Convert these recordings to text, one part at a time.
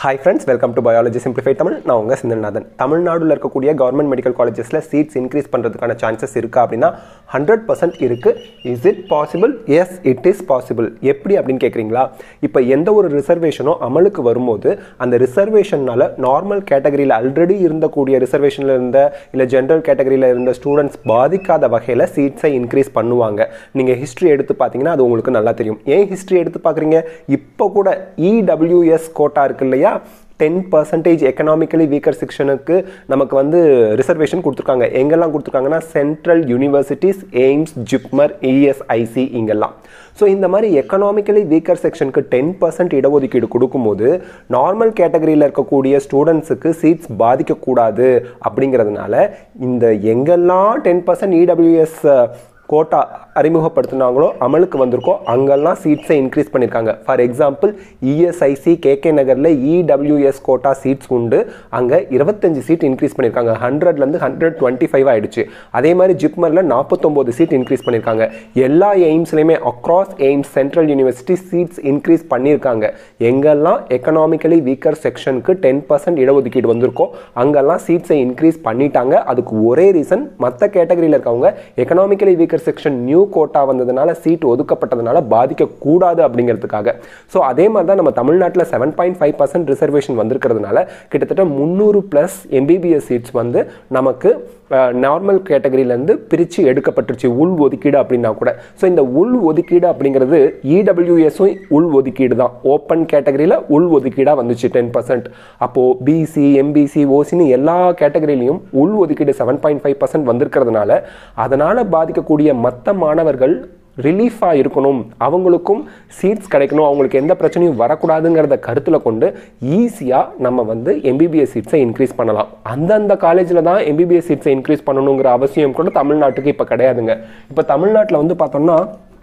hi friends welcome to biology simplify Tamil நான் உங்கள் சிந்தநாதன் தமிழ்நாடுல இருக்கக்கூடிய கவர்மெண்ட் மெடிக்கல் காலேஜஸில் சீட்ஸ் இன்க்ரீஸ் பண்ணுறதுக்கான சான்சஸ் இருக்கா அப்படின்னா ஹண்ட்ரட் பர்சன்ட் இருக்குது is it possible yes it is possible எப்படி அப்படின்னு கேட்குறீங்களா இப்போ எந்த ஒரு ரிசர்வேஷனோ அமலுக்கு வரும்போது அந்த ரிசர்வேஷன்னால நார்மல் கேட்டகரியில் ஆல்ரெடி இருந்தக்கூடிய ரிசர்வேஷனில் இருந்த இல்லை ஜென்ரல் கேட்டகரியில் இருந்த ஸ்டூடெண்ட்ஸ் பாதிக்காத வகையில் சீட்ஸை இன்க்ரீஸ் பண்ணுவாங்க நீங்கள் ஹிஸ்ட்ரி எடுத்து பார்த்தீங்கன்னா அது உங்களுக்கு நல்லா தெரியும் ஏன் ஹிஸ்ட்ரி எடுத்து பார்க்குறீங்க இப்போ கூட இடபிள்யூஎஸ் கோட்டா இருக்கு இல்லையா டென் பர்சன்டேஜ் எக்கனாமிக்கலி வீக்கர் செக்ஷனுக்கு நமக்கு வந்து ரிசர்வேஷன் கொடுத்துருக்காங்க எங்கெல்லாம் கொடுத்துருக்காங்கன்னா central universities AIIMS JIPMER ESIC இங்கெல்லாம் ஸோ இந்த மாதிரி எக்கனாமிக்கலி வீக்கர் செக்ஷனுக்கு டென் பர்சன்ட் இடஒதுக்கீடு கொடுக்கும்போது நார்மல் கேட்டகரியில் இருக்கக்கூடிய ஸ்டூடெண்ட்ஸுக்கு சீட்ஸ் பாதிக்கக்கூடாது அப்படிங்கிறதுனால இந்த எங்கெல்லாம் டென் பர்சன்ட் இடபிள்யூஎஸ் கோட்டா அறிமுகப்படுத்தினாங்களோ அமலுக்கு வந்திருக்கோ அங்கெல்லாம் சீட்ஸை இன்க்ரீஸ் பண்ணியிருக்காங்க ஃபார் எக்ஸாம்பிள் இஎஸ்ஐசி கேகே நகரில் இடபிள்யூஎஸ் கோட்டா சீட்ஸ் உண்டு அங்கே இருபத்தஞ்சு சீட் இன்க்ரீஸ் பண்ணியிருக்காங்க ஹண்ட்ரட்லேருந்து ஹண்ட்ரட் டுவெண்ட்டி ஃபைவ் ஆயிடுச்சு அதே மாதிரி ஜிப்மரில் நாற்பத்தொம்போது சீட் இன்க்ரீஸ் பண்ணியிருக்காங்க எல்லா எய்ம்ஸ்லையுமே across AIIMS central university seats increase பண்ணியிருக்காங்க எங்கெல்லாம் எக்கனாமிக்கலி வீக்கர் செக்ஷனுக்கு டென் பர்சன்ட் இடஒதுக்கீடு வந்திருக்கோ அங்கெல்லாம் சீட்ஸை இன்க்ரீஸ் பண்ணிட்டாங்க அதுக்கு ஒரே ரீசன் மற்ற கேட்டகரியில் இருக்கவங்க economically weaker section new quota வந்ததுனால சீட் ஒதுக்கப்பட்டதுனால பாதிக்கக்கூடாது அப்படிங்கிறதுக்காக ஸோ அதே மாதிரி தான் நம்ம தமிழ்நாட்டில் seven point five percent reservation வந்திருக்கிறதுனால கிட்டத்தட்ட முந்நூறு ப்ளஸ் எம்பிபிஎஸ் சீட்ஸ் வந்து நமக்கு நார்மல் கேட்டகரியிலேருந்து பிரித்து எடுக்கப்பட்டுருச்சு உள் ஒதுக்கீடு அப்படின்னா கூட ஸோ இந்த உள் ஒதுக்கீடு அப்படிங்கிறது இடபிள்யூஎஸும் உள் ஒதுக்கீடு தான் ஓப்பன் கேட்டகரியில் உள் ஒதுக்கீடாக வந்துச்சு டென் பர்சன்ட் அப்போது பிசி எம்பிசி ஓசின்னு எல்லா கேட்டகரியிலையும் உள் ஒதுக்கீடு செவன் பாயிண்ட் ஃபைவ் பர்சன்ட் வந்திருக்கிறதுனால அதனால் பாதிக்கக்கூடிய மற்ற மாணவர்கள் ரிலீஃபாக இருக்கணும் அவங்களுக்கும் சீட்ஸ் கிடைக்கணும் அவங்களுக்கு எந்த பிரச்சனையும் வரக்கூடாதுங்கிறத கருத்தில் கொண்டு ஈஸியாக நம்ம வந்து எம்பிபிஎஸ் சீட்ஸை இன்க்ரீஸ் பண்ணலாம் அந்தந்த காலேஜில் தான் எம்பிபிஎஸ் சீட்ஸை இன்க்ரீஸ் பண்ணணுங்கிற அவசியம் கூட தமிழ்நாட்டுக்கு இப்போ கிடையாதுங்க இப்போ தமிழ்நாட்டில் வந்து பார்த்தோம்னா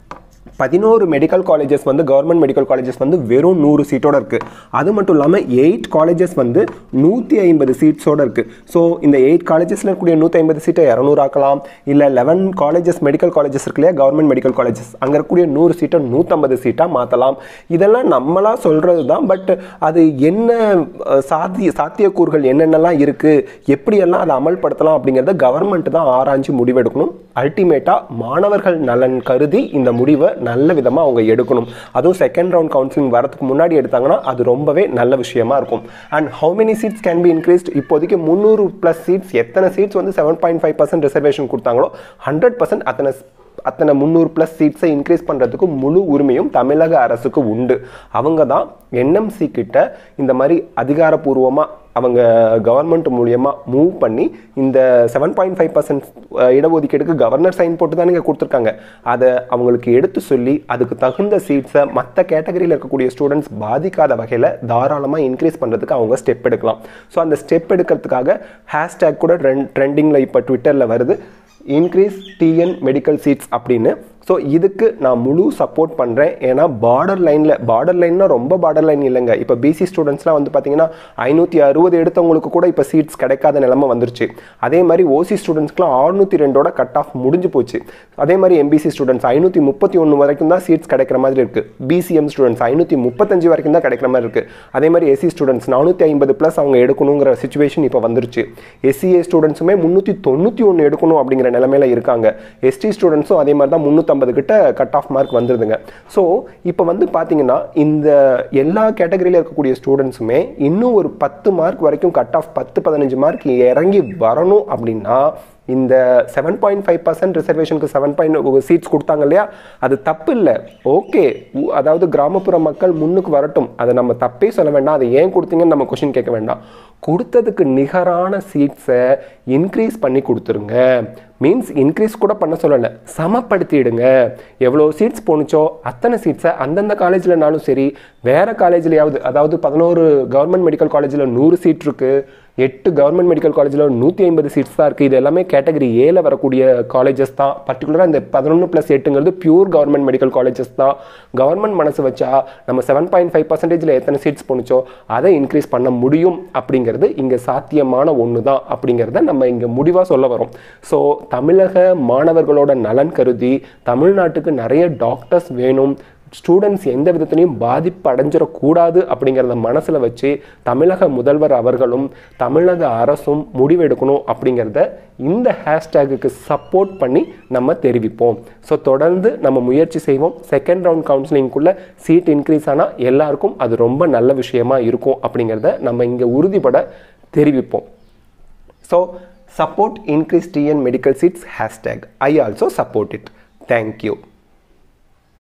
பதினோரு மெடிக்கல் காலேஜஸ் வந்து கவர்மெண்ட் மெடிக்கல் காலேஜஸ் வந்து வெறும் நூறு சீட்டோட இருக்குது அது மட்டும் இல்லாமல் எயிட் காலேஜஸ் வந்து நூற்றி ஐம்பது சீட்ஸோட இருக்குது ஸோ இந்த எயிட் காலேஜஸில் இருக்கக்கூடிய நூற்றி ஐம்பது சீட்டை இரநூறு ஆக்கலாம் இல்லை லெவன் காலேஜஸ் மெடிக்கல் காலேஜஸ் இருக்கு இல்லையா கவர்மெண்ட் மெடிக்கல் காலேஜஸ் அங்கே இருக்கக்கூடிய நூறு சீட்டை நூற்றம்பது சீட்டாக மாற்றலாம் இதெல்லாம் நம்மளா சொல்கிறது தான் பட் அது என்ன சாத்திய சாத்தியக்கூறுகள் என்னென்னலாம் இருக்குது எப்படியெல்லாம் அதை அமல்படுத்தலாம் அப்படிங்கிறத கவர்மெண்ட் தான் ஆராய்ஞ்சு முடிவெடுக்கணும் அல்டிமேட்டாக மாணவர்கள் நலன் கருதி இந்த முடிவை நல்ல விதமாக அவங்க எடுக்கணும் அதுவும் செகண்ட் ரவுண்ட் கவுன்சிலிங் வரதுக்கு முன்னாடி எடுத்தாங்கன்னா அது ரொம்பவே நல்ல விஷயமா இருக்கும் and how many seats can be increased இப்போதைக்கு முந்நூறு ப்ளஸ் சீட்ஸ் எத்தனை சீட்ஸ் வந்து seven point five percent reservation கொடுத்தாங்களோ ஹண்ட்ரட் பர்சன்ட் அத்தனை அத்தனை முந்நூறு ப்ளஸ் சீட்ஸை இன்க்ரீஸ் பண்ணுறதுக்கு முழு உரிமையும் தமிழக அரசுக்கு உண்டு அவங்க தான் என்எம்சி கிட்ட இந்த மாதிரி அதிகாரப்பூர்வமாக அவங்க கவர்மெண்ட் மூலியமாக மூவ் பண்ணி இந்த செவன் பாயிண்ட் ஃபைவ் பர்சன்ட் இடஒதுக்கீடுக்கு கவர்னர் சைன் போட்டு தானே கொடுத்துருக்காங்க அதை அவங்களுக்கு எடுத்து சொல்லி அதுக்கு தகுந்த சீட்ஸை மற்ற கேட்டகரியில் இருக்கக்கூடிய ஸ்டூடெண்ட்ஸ் பாதிக்காத வகையில் தாராளமாக இன்க்ரீஸ் பண்ணுறதுக்கு அவங்க ஸ்டெப் எடுக்கலாம் ஸோ அந்த ஸ்டெப் எடுக்கிறதுக்காக ஹேஷ்டேக் கூட ட்ரெண்டிங்கில் இப்போ ட்விட்டரில் வருது இன்க்ரீஸ் டிஎன் மெடிக்கல் சீட்ஸ் அப்படின்னு ஸோ இதுக்கு நான் முழு சப்போர்ட் பண்ணுறேன் ஏன்னா பார்டர் லைனில் பார்டர் லைன்னா ரொம்ப பார்டர் லைன் இல்லைங்க இப்போ பிசி ஸ்டூடெண்ட்ஸ்லாம் வந்து பார்த்தீங்கன்னா ஐநூற்றி அறுபது எடுத்தவங்களுக்கு கூட இப்போ சீட்ஸ் கிடைக்காத நிலமை வந்துருச்சு அதே மாதிரி ஓசி ஸ்டூடெண்ட்ஸ்க்குலாம் ஆறுநூற்றி ரெண்டோட கட் ஆஃப் முடிஞ்சு போச்சு அதே மாதிரி எம்பிசி ஸ்டூடெண்ட்ஸ் ஐநூற்றி முப்பத்தி ஒன்று வரைக்கும் தான் சீட்ஸ் கிடைக்கிற மாதிரி இருக்குது பிசிஎம் ஸ்டூடெண்ட்ஸ் ஐநூற்றி முப்பத்தஞ்சு வரைக்கும் தான் கிடைக்கிற மாதிரி இருக்குது அதே மாதிரி எஸ்சி ஸ்டூடெண்ட்ஸ் நானூற்றி ஐம்பது ப்ளஸ் அவங்க எடுக்கணுங்கிற சுச்சுவேஷன் இப்போ வந்துருச்சு எஸ்சிஏ ஸ்டூடெண்ட்ஸுமே முந்நூற்றி தொண்ணூற்றி ஒன்று எடுக்கணும் அப்படிங்கிற நிலமையில இருக்காங்க எஸ்டி ஸ்டூடெண்ட்ஸும் அதே மாதிரி தான் முந்நூற்றம்பது கிட்ட கட் ஆஃப் மார்க் வந்துருதுங்க ஸோ இப்போ வந்து பார்த்தீங்கன்னா இந்த எல்லா கேட்டகரியில் இருக்கக்கூடிய ஸ்டூடெண்ட்ஸுமே இன்னும் ஒரு பத்து மார்க் வரைக்கும் கட் ஆஃப் பத்து பதினஞ்சு மார்க் இறங்கி வரணும் அப்படின்னா இந்த செவன் பாயிண்ட் ஃபைவ் பர்சன்ட் ரிசர்வேஷனுக்கு செவன் பாயிண்ட் சீட்ஸ் கொடுத்தாங்க இல்லையா அது தப்பு இல்லை ஓகே அதாவது கிராமப்புற மக்கள் முன்னுக்கு வரட்டும் அதை நம்ம தப்பே சொல்ல வேண்டாம் அதை ஏன் கொடுத்தீங்கன்னு நம்ம கொஷின் கேட்க வேண்டாம் கொடுத்ததுக்கு நிகரான சீட்ஸை இன்க்ரீஸ் பண்ணி கொடுத்துருங்க மீன்ஸ் இன்க்ரீஸ் கூட பண்ண சொல்லலை சமப்படுத்திடுங்க எவ்வளோ சீட்ஸ் போணுச்சோ அத்தனை சீட்ஸை அந்தந்த காலேஜ்லனாலும் சரி வேறு காலேஜ்லையாவது அதாவது பதினோரு கவர்மெண்ட் மெடிக்கல் காலேஜில் நூறு சீட் இருக்குது எட்டு கவர்மெண்ட் மெடிக்கல் காலேஜில் நூற்றி ஐம்பது சீட்ஸ் தான் இருக்குது இது எல்லாமே கேட்டகரி ஏல வரக்கூடிய காலேஜஸ் தான் பர்டிகுலராக இந்த பதினொன்று ப்ளஸ் எட்டுங்கிறது பியூர் கவர்மெண்ட் மெடிக்கல் காலேஜஸ் தான் கவர்மெண்ட் மனசு வச்சா நம்ம செவன் பாயிண்ட் ஃபைவ் பர்சன்டேஜில் எத்தனை சீட்ஸ் போணுச்சோ அதை இன்க்ரீஸ் பண்ண முடியும் அப்படிங்கிறது இங்கே சாத்தியமான ஒன்று தான் அப்படிங்கிறத நம்ம இங்கே முடிவாக சொல்ல வரோம் ஸோ தமிழக மாணவர்களோட நலன் கருதி தமிழ்நாட்டுக்கு நிறைய டாக்டர்ஸ் வேணும் ஸ்டூடெண்ட்ஸ் எந்த விதத்துலையும் பாதிப்பு அடைஞ்சிடக்கூடாது அப்படிங்கிறத மனசில் வச்சு தமிழக முதல்வர் அவர்களும் தமிழக அரசும் முடிவெடுக்கணும் அப்படிங்கிறத இந்த ஹேஷ்டேகுக்கு சப்போர்ட் பண்ணி நம்ம தெரிவிப்போம் ஸோ தொடர்ந்து நம்ம முயற்சி செய்வோம் செகண்ட் ரவுண்ட் கவுன்சிலிங்குள்ளே சீட் இன்க்ரீஸ் ஆனால் எல்லாருக்கும் அது ரொம்ப நல்ல விஷயமா இருக்கும் அப்படிங்கிறத நம்ம இங்கே உறுதிப்பட தெரிவிப்போம் so support increase TN medical seats hashtag I also support it thank you